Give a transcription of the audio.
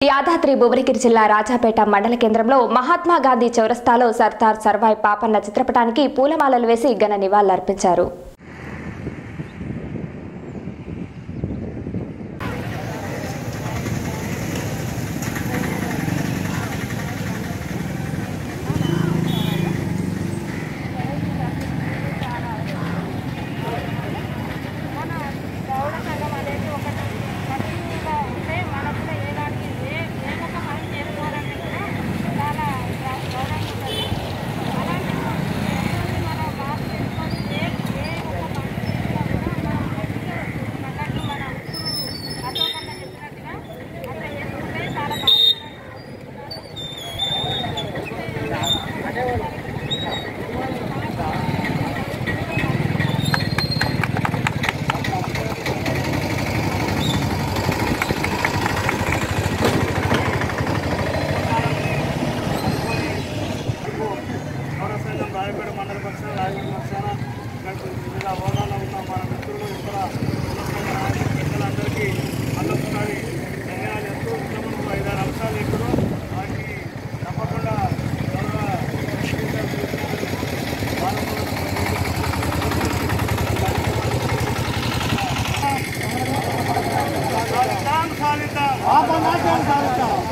యాదాద్రి భువనగిరి జిల్లా రాజాపేట మండల కేంద్రంలో మహాత్మా గాంధీ చౌరస్తాలో సర్దార్ సర్వాయ్ పాపన్న చిత్రపటానికి పూలమాలలు వేసి ఘన నివాళులర్పించారు మన గౌడ సంఘం అనేది ఒకటి కఠినంగా ఉంటే మనకు కూడా ఏ దానికి ఏ ఏ ఒక్క పని చేసుకోవాలంటే కూడా చాలా గౌరవంగా ఉంటుంది అలాంటి మన మార్పు చేసుకొని ఏ ఏ ఒక్క పని చేసినా కూడా మనం నెక్స్ట్ అన్నట్టు మన అశోకన్న చెప్పినట్టుగా అట్లా చేసుకుంటే చాలా బాగుంటుంది పౌరసైన్యం రాయపేట మండల పక్షాన రాయపేట పక్షాన నాకు వివిధ హోదాలో ఉన్న మన మిత్రులు ఇతర కులసంఘ నాయకులు పెద్దలందరికీ మళ్ళొకసారి ధన్యవాదాలు చెప్తూ ఇంతకుముందు ఐదారు అంశాలు ఇప్పుడు వాటికి తప్పకుండా గౌరవ స్పీకర్ సాధిద్దాం సాధిద్దాం సాధిద్దాం